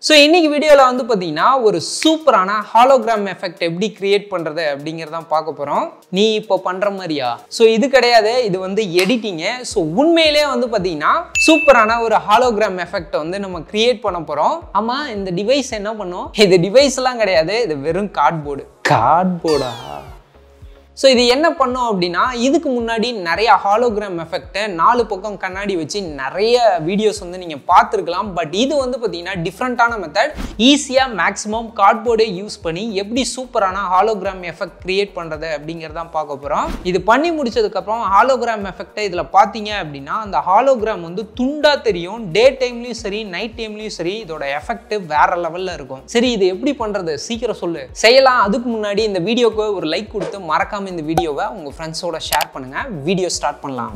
so இன்னைக்கு வீடியோவில் வந்து பார்த்தீங்கன்னா ஒரு சூப்பரான ஹாலோகிராம் எஃபெக்ட் எப்படி கிரியேட் பண்ணுறது அப்படிங்கிறதான் பார்க்க போகிறோம் நீ இப்போ பண்ணுற மாதிரியா ஸோ இது கிடையாது இது வந்து எடிட்டிங்கு ஸோ உண்மையிலே வந்து பார்த்தீங்கன்னா சூப்பரான ஒரு ஹாலோகிராம் எஃபெக்ட் வந்து நம்ம கிரியேட் பண்ண போகிறோம் ஆமாம் இந்த டிவைஸ் என்ன பண்ணும் இது டிவைஸ்லாம் கிடையாது இது வெறும் கார்ட்போர்டு கார்ட்போர்டா ஸோ இது என்ன பண்ணும் அப்படின்னா இதுக்கு முன்னாடி நிறைய ஹாலோகிராம் எஃபெக்ட்டை நாலு பக்கம் கண்ணாடி வச்சு நிறைய வீடியோஸ் வந்து நீங்கள் பார்த்துருக்கலாம் பட் இது வந்து பார்த்தீங்கன்னா டிஃப்ரெண்ட்டான மெத்தட் ஈஸியாக மேக்ஸிமம் கார்ட்போர்டை யூஸ் பண்ணி எப்படி சூப்பரான ஹாலோகிராம் எஃபெக்ட் கிரியேட் பண்ணுறது அப்படிங்கிறதான் பார்க்க போகிறோம் இது பண்ணி முடிச்சதுக்கப்புறம் ஹாலோகிராம் எஃபெக்ட்டை இதில் பார்த்தீங்க அப்படின்னா அந்த ஹாலோகிராம் வந்து துண்டாக தெரியும் டே டைம்லையும் சரி நைட் டைம்லையும் சரி இதோட எஃபெக்ட் வேற லெவலில் இருக்கும் சரி இது எப்படி பண்ணுறது சீக்கிரம் சொல்லு செய்யலாம் அதுக்கு முன்னாடி இந்த வீடியோக்கு ஒரு லைக் கொடுத்து மறக்காம இந்த வீடியோவை உங்கள் ஃப்ரெண்ட்ஸோட ஷேர் பண்ணுங்கள் வீடியோ ஸ்டார்ட் பண்ணலாம்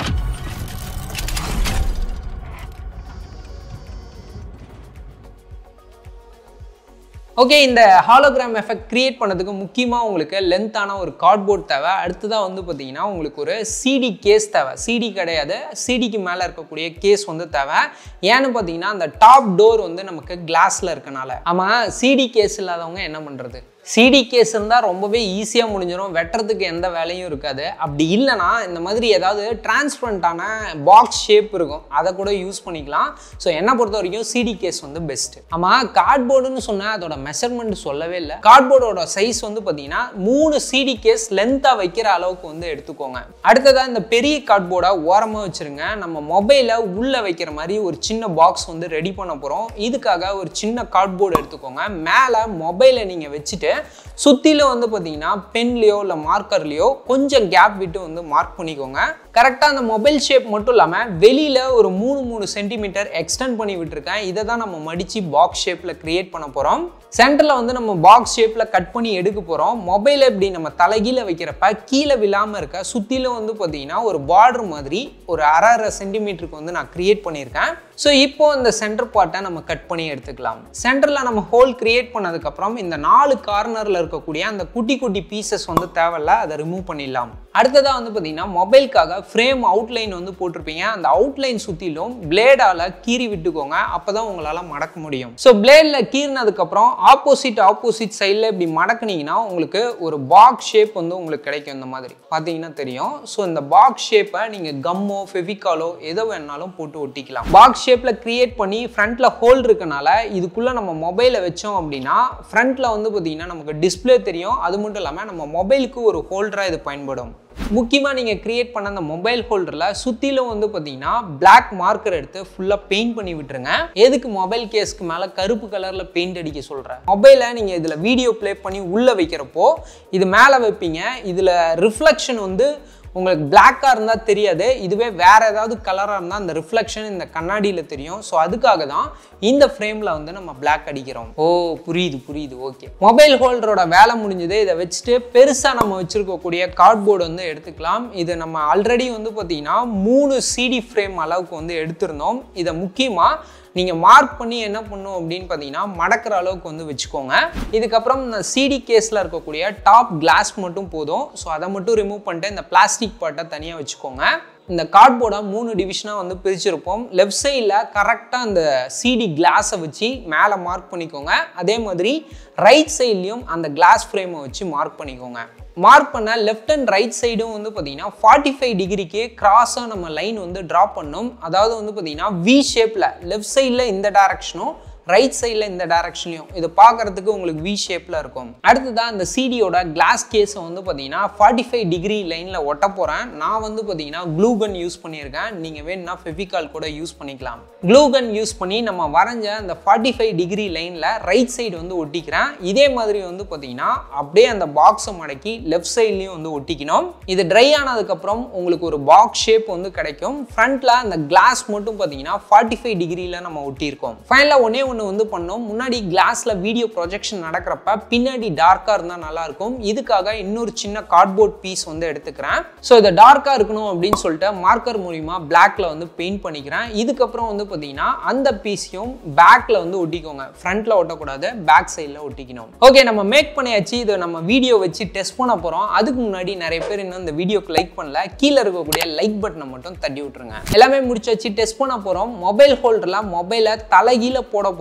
ஓகே இந்த ஹாலோகிராம் எஃபெக்ட் கிரியேட் பண்ணதுக்கு முக்கியமாக உங்களுக்கு லென்த்தான ஒரு கார்ட்போர்ட் தேவை அடுத்ததாக வந்து பார்த்தீங்கன்னா உங்களுக்கு ஒரு சிடி கேஸ் தேவை சிடி கிடையாது சிடிக்கு மேலே இருக்கக்கூடிய கேஸ் வந்து தேவை ஏன்னு பார்த்தீங்கன்னா அந்த டாப் டோர் வந்து நமக்கு கிளாஸில் இருக்கனால ஆமாம் சிடி கேஸ் இல்லாதவங்க என்ன பண்ணுறது சிடி கேஸ் இருந்தால் ரொம்பவே ஈஸியாக முடிஞ்சிடும் வெட்டுறதுக்கு எந்த வேலையும் இருக்காது அப்படி இல்லைனா இந்த மாதிரி ஏதாவது டிரான்ஸ்பரண்ட்டான பாக்ஸ் ஷேப் இருக்கும் அதை கூட யூஸ் பண்ணிக்கலாம் ஸோ என்னை பொறுத்த வரைக்கும் சிடி கேஸ் வந்து பெஸ்ட்டு ஆமாம் கார்ட்போர்டுன்னு சொன்னால் அதோட மெஷர்மெண்ட் சொல்லவே இல்லை கார்ட்போர்டோட சைஸ் வந்து பார்த்தீங்கன்னா மூணு சிடி கேஸ் லென்த்தாக வைக்கிற அளவுக்கு வந்து எடுத்துக்கோங்க அடுத்ததாக இந்த பெரிய கார்ட்போர்டை ஓரமாக வச்சுருங்க நம்ம மொபைலை உள்ளே வைக்கிற மாதிரி ஒரு சின்ன பாக்ஸ் வந்து ரெடி பண்ண போகிறோம் இதுக்காக ஒரு சின்ன கார்ட்போர்டு எடுத்துக்கோங்க மேலே மொபைலை நீங்கள் வச்சுட்டு சுற்றிலும் வந்து பார்த்தீங்கன்னா பென்லேயோ இல்லை மார்க்கர்லேயோ கொஞ்சம் கேப் விட்டு வந்து மார்க் பண்ணிக்கோங்க கரெக்டாக அந்த மொபைல் ஷேப் மட்டும் இல்லாமல் வெளியில் ஒரு மூணு மூணு சென்டிமீட்டர் எக்ஸ்டெண்ட் பண்ணி விட்டுருக்கேன் இதை தான் நம்ம மடித்து பாக்ஸ் ஷேப்பில் க்ரியேட் பண்ண போகிறோம் சென்டரில் வந்து நம்ம பாக்ஸ் ஷேப்பில் கட் பண்ணி எடுக்க போகிறோம் மொபைலை இப்படி நம்ம தலைகீழ வைக்கிறப்ப கீழே விழாமல் இருக்க சுற்றிலும் வந்து பார்த்தீங்கன்னா ஒரு பார்டர் மாதிரி ஒரு அரை அரை சென்டிமீட்டருக்கு வந்து நான் க்ரியேட் பண்ணியிருக்கேன் ஸோ இப்போ இந்த சென்டர் பார்ட்டை நம்ம கட் பண்ணி எடுத்துக்கலாம் சென்டரில் நம்ம ஹோல் கிரியேட் பண்ணதுக்கப்புறம் இந்த நாலு கார்னரில் இருக்கக்கூடிய அந்த குட்டி குட்டி பீசஸ் வந்து தேவையில்ல அதை ரிமூவ் பண்ணிடலாம் அடுத்ததாக வந்து பார்த்தீங்கன்னா மொபைலுக்காக ஃப்ரேம் அவுட்லைன் வந்து போட்டிருப்பீங்க அந்த அவுட்லைன் சுற்றிலும் பிளேடால் கீறி விட்டுக்கோங்க அப்போ தான் உங்களால் மடக்க முடியும் ஸோ பிளேடில் கீறினதுக்கப்புறம் ஆப்போசிட் ஆப்போசிட் சைடில் இப்படி மடக்குனீங்கன்னா உங்களுக்கு ஒரு பாக்ஸ் ஷேப் வந்து உங்களுக்கு கிடைக்கும் இந்த மாதிரி பார்த்தீங்கன்னா தெரியும் ஸோ இந்த பாக்ஸ் ஷேப்பை நீங்கள் கம்மோ ஃபெவிகாலோ எதோ வேணாலும் போட்டு ஒட்டிக்கலாம் பாக்ஸ் ஷேப்பில் க்ரியேட் பண்ணி ஃப்ரண்ட்டில் ஹோல் இருக்கனால இதுக்குள்ளே நம்ம மொபைலை வச்சோம் அப்படின்னா ஃப்ரண்ட்டில் வந்து பார்த்தீங்கன்னா நமக்கு டிஸ்பிளே தெரியும் அது மட்டும் இல்லாமல் நம்ம மொபைலுக்கு ஒரு ஹோல்டராக இது பயன்படும் முக்கியமாக நீங்கள் க்ரியேட் பண்ண அந்த மொபைல் ஹோல்டரில் சுற்றிலும் வந்து பார்த்தீங்கன்னா பிளாக் மார்க்கர் எடுத்து ஃபுல்லாக பெயிண்ட் பண்ணி விட்டுருங்க எதுக்கு மொபைல் கேஸ்க்கு மேலே கருப்பு கலரில் பெயிண்ட் அடிக்க சொல்கிறேன் மொபைலை நீங்கள் இதில் வீடியோ ப்ளே பண்ணி உள்ளே வைக்கிறப்போ இது மேலே வைப்பீங்க இதில் ரிஃப்ளெக்ஷன் வந்து உங்களுக்கு பிளாக்காக இருந்தால் தெரியாது இதுவே வேறு ஏதாவது கலராக இருந்தால் அந்த ரிஃப்ளெக்ஷன் இந்த கண்ணாடியில் தெரியும் ஸோ அதுக்காக தான் இந்த ஃப்ரேமில் வந்து நம்ம பிளாக் அடிக்கிறோம் ஓ புரியுது புரியுது ஓகே மொபைல் ஹோல்டரோட வேலை முடிஞ்சது இதை வச்சுட்டு பெருசாக நம்ம வச்சுருக்கக்கூடிய கார்ட்போர்டு வந்து எடுத்துக்கலாம் இது நம்ம ஆல்ரெடி வந்து பார்த்திங்கன்னா மூணு சிடி ஃப்ரேம் அளவுக்கு வந்து எடுத்திருந்தோம் இதை முக்கியமாக நீங்கள் மார்க் பண்ணி என்ன பண்ணும் அப்படின்னு பார்த்தீங்கன்னா மடக்கிற அளவுக்கு வந்து வச்சுக்கோங்க இதுக்கப்புறம் இந்த சிடி கேஸில் இருக்கக்கூடிய டாப் கிளாஸ் மட்டும் போதும் ஸோ அதை மட்டும் ரிமூவ் பண்ணிட்டு இந்த பிளாஸ்டிக் பார்ட்டை தனியாக வச்சுக்கோங்க இந்த கார்ட்போர்டை மூணு டிவிஷனாக வந்து பிரிச்சிருப்போம் லெஃப்ட் சைடில் கரெக்டாக அந்த சிடி கிளாஸை வச்சு மேலே மார்க் பண்ணிக்கோங்க அதே மாதிரி ரைட் சைட்லேயும் அந்த கிளாஸ் ஃப்ரேமை வச்சு மார்க் பண்ணிக்கோங்க மார்க் பண்ண லெஃப்ட் அண்ட் ரைட் சைடும் வந்து பார்த்தீங்கன்னா ஃபார்ட்டி ஃபைவ் டிகிரிக்கு கிராஸாக நம்ம லைன் வந்து ட்ரா பண்ணும் அதாவது வந்து பார்த்தீங்கன்னா வி ஷேப்பில் லெஃப்ட் சைடில் இந்த டேரக்ஷனும் ரைட் சைடில் இந்த டேரக்ஷன்லையும் இது பார்க்குறதுக்கு உங்களுக்கு வி ஷேப்பில் இருக்கும் அடுத்ததாக இந்த சிடியோட கிளாஸ் கேஸை வந்து பார்த்தீங்கன்னா ஃபார்ட்டி ஃபைவ் டிகிரி லைனில் ஒட்ட போகிறேன் நான் வந்து பார்த்தீங்கன்னா க்ளூ கன் யூஸ் பண்ணியிருக்கேன் நீங்கள் வேணும்னா ஃபெவிகால் கூட யூஸ் பண்ணிக்கலாம் க்ளூ கன் யூஸ் பண்ணி நம்ம வரைஞ்ச அந்த ஃபார்ட்டி ஃபைவ் டிகிரி லைனில் ரைட் சைடு வந்து ஒட்டிக்கிறேன் இதே மாதிரி வந்து பார்த்தீங்கன்னா அப்படியே அந்த பாக்ஸை மடக்கி லெஃப்ட் சைட்லேயும் வந்து ஒட்டிக்கணும் இது ட்ரை ஆனதுக்கப்புறம் உங்களுக்கு ஒரு பாக்ஸ் ஷேப் வந்து கிடைக்கும் ஃப்ரண்ட்டில் அந்த கிளாஸ் மட்டும் பார்த்தீங்கன்னா ஃபார்ட்டி ஃபைவ் டிகிரியில் நம்ம ஒட்டியிருக்கோம் ஃபைனலாக ஒன்றே ஒன்று வந்து பண்ணோம் முன்னாடி கிளாஸில் வீடியோ ப்ரொஜெக்ஷன் நடக்கிறப்ப பின்னாடி டார்க்காக இருந்தால் நல்லாயிருக்கும் இதுக்காக இன்னொரு சின்ன கார்ட்போர்ட் பீஸ் வந்து எடுத்துக்கிறேன் ஸோ இதை டார்க்காக இருக்கணும் அப்படின்னு சொல்லிட்டு மார்க்கர் மூலிமா பிளாக்ல வந்து பெயிண்ட் பண்ணிக்கிறேன் இதுக்கப்புறம் வந்து பார்த்தீங்கன்னா அந்த பீஸையும் பேக்கில் வந்து ஒட்டிக்கோங்க ஃப்ரண்ட்டில் ஒட்டக்கூடாது பேக் சைடில் ஒட்டிக்கணும் ஓகே நம்ம மேக் பண்ணியாச்சு இதை நம்ம வீடியோ வச்சு டெஸ்ட் பண்ண போகிறோம் அதுக்கு முன்னாடி நிறைய பேர் இன்னும் இந்த வீடியோக்கு லைக் பண்ணல கீழே இருக்கக்கூடிய லைக் பட்டனை மட்டும் தட்டி விட்டுருங்க எல்லாமே முடிச்சாச்சு டெஸ்ட் பண்ண போகிறோம் மொபைல் ஹோல்டரில் மொபைலை தலைகீழ போட போகிறோம்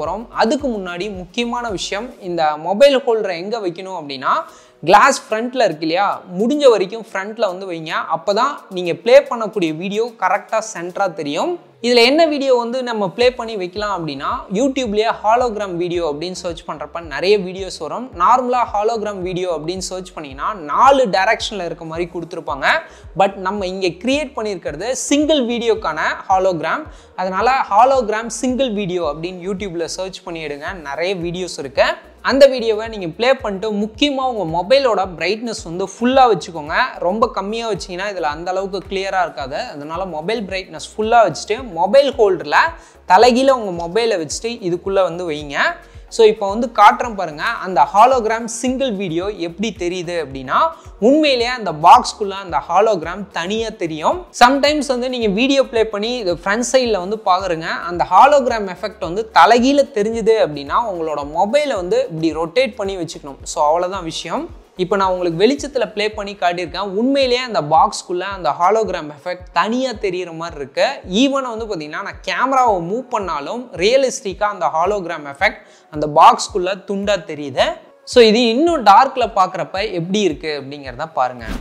போகிறோம் அதுக்கு முன்னாடி முக்கியமான விஷயம் இந்த மொபைல் ஹோல்டரை எங்கே வைக்கணும் அப்படின்னா கிளாஸ் ஃப்ரண்ட்டில் இருக்கு இல்லையா முடிஞ்ச வரைக்கும் ஃப்ரண்ட்டில் வந்து வைங்க அப்போ தான் நீங்கள் ப்ளே பண்ணக்கூடிய வீடியோ கரெக்டாக சென்டராக தெரியும் இதில் என்ன வீடியோ வந்து நம்ம ப்ளே பண்ணி வைக்கலாம் அப்படின்னா யூடியூப்லேயே ஹாலோகிராம் வீடியோ அப்படின்னு சர்ச் பண்ணுறப்ப நிறைய வீடியோஸ் வரும் நார்மலாக ஹாலோகிராம் வீடியோ அப்படின்னு சர்ச் பண்ணிங்கன்னா நாலு டைரக்ஷனில் இருக்க மாதிரி கொடுத்துருப்பாங்க பட் நம்ம இங்கே க்ரியேட் பண்ணியிருக்கிறது சிங்கிள் வீடியோக்கான ஹாலோகிராம் அதனால் ஹாலோகிராம் சிங்கிள் வீடியோ அப்படின்னு யூடியூப்பில் சர்ச் பண்ணிவிடுங்க நிறைய வீடியோஸ் இருக்குது அந்த வீடியோவை நீங்கள் ப்ளே பண்ணிட்டு முக்கியமாக உங்கள் மொபைலோட பிரைட்னஸ் வந்து ஃபுல்லாக வச்சுக்கோங்க ரொம்ப கம்மியாக வச்சிங்கன்னா இதில் அந்த அளவுக்கு கிளியராக இருக்காது அதனால் மொபைல் பிரைட்னஸ் ஃபுல்லாக வச்சுட்டு மொபைல் ஹோல்டரில் தலைகீழ உங்கள் மொபைலை வச்சுட்டு இதுக்குள்ளே வந்து வைங்க ஸோ இப்போ வந்து காட்டுறேன் பாருங்கள் அந்த ஹாலோகிராம் சிங்கிள் வீடியோ எப்படி தெரியுது அப்படின்னா உண்மையிலேயே அந்த பாக்ஸ்க்குள்ளே அந்த ஹாலோகிராம் தனியாக தெரியும் சம்டைம்ஸ் வந்து நீங்கள் வீடியோ ப்ளே பண்ணி இது ஃப்ரண்ட் சைடில் வந்து பார்க்குறங்க அந்த ஹாலோகிராம் எஃபெக்ட் வந்து தலைகீழ தெரிஞ்சுது அப்படின்னா உங்களோட மொபைலை வந்து இப்படி ரொட்டேட் பண்ணி வச்சுக்கணும் ஸோ அவ்வளோதான் விஷயம் இப்போ நான் உங்களுக்கு வெளிச்சத்தில் ப்ளே பண்ணி காட்டியிருக்கேன் உண்மையிலேயே அந்த பாக்ஸ்க்குள்ளே அந்த ஹாலோகிராம் எஃபெக்ட் தனியாக தெரிகிற மாதிரி இருக்கு ஈவன் வந்து பார்த்தீங்கன்னா நான் கேமராவை மூவ் பண்ணாலும் ரியலிஸ்டிக்காக அந்த ஹாலோகிராம் எஃபெக்ட் அந்த பாக்ஸ்க்குள்ளே துண்டாக தெரியுது ஸோ இது இன்னும் டார்க்கில் பார்க்குறப்ப எப்படி இருக்குது அப்படிங்கிறத பாருங்கள்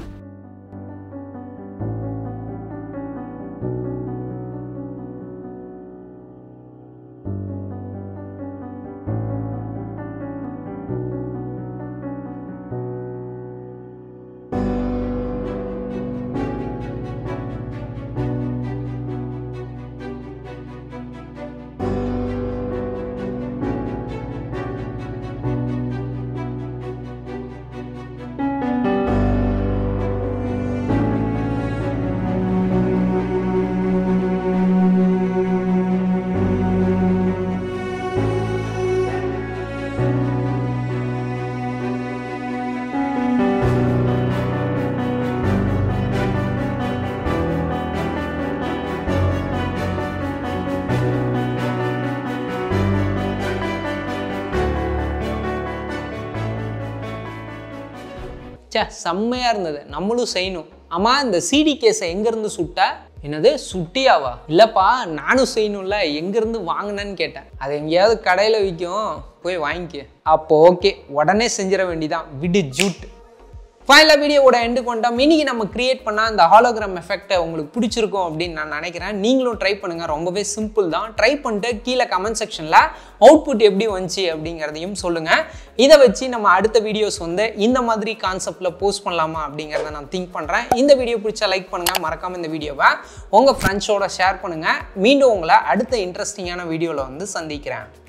சே செம்மையாக இருந்தது நம்மளும் செய்யணும் ஆமாம் இந்த சிடி கேஸை எங்கேருந்து சுட்ட என்னது சுட்டியாவா இல்லைப்பா நானும் செய்யணும்ல எங்கேருந்து வாங்கினேன்னு கேட்டேன் அது எங்கேயாவது கடையில் விற்கும் போய் வாங்கிக்க அப்போ ஓகே உடனே செஞ்சிட வேண்டிதான் விடு ஜூட் ஃபைனலாக வீடியோவோட எண்டு கொண்டோம் இன்னைக்கு நம்ம கிரியேட் பண்ண அந்த ஹாலோகிராம் எஃபெக்ட்டை உங்களுக்கு பிடிச்சிருக்கும் அப்படின்னு நான் நினைக்கிறேன் நீங்களும் ட்ரை பண்ணுங்கள் ரொம்பவே சிம்பிள் தான் ட்ரை பண்ணிட்டு கீழே கமெண்ட் செக்ஷனில் அவுட்புட் எப்படி வந்துச்சு அப்படிங்கிறதையும் சொல்லுங்கள் இதை வச்சு நம்ம அடுத்த வீடியோஸ் வந்து இந்த மாதிரி கான்செப்டில் போஸ்ட் பண்ணலாமா அப்படிங்கிறத நான் திங்க் பண்ணுறேன் இந்த வீடியோ பிடிச்சா லைக் பண்ணுங்கள் மறக்காமல் இந்த வீடியோவை உங்கள் ஃப்ரெண்ட்ஸோட ஷேர் பண்ணுங்கள் மீண்டும் உங்களை அடுத்த இன்ட்ரெஸ்டிங்கான வீடியோவில் வந்து சந்திக்கிறேன்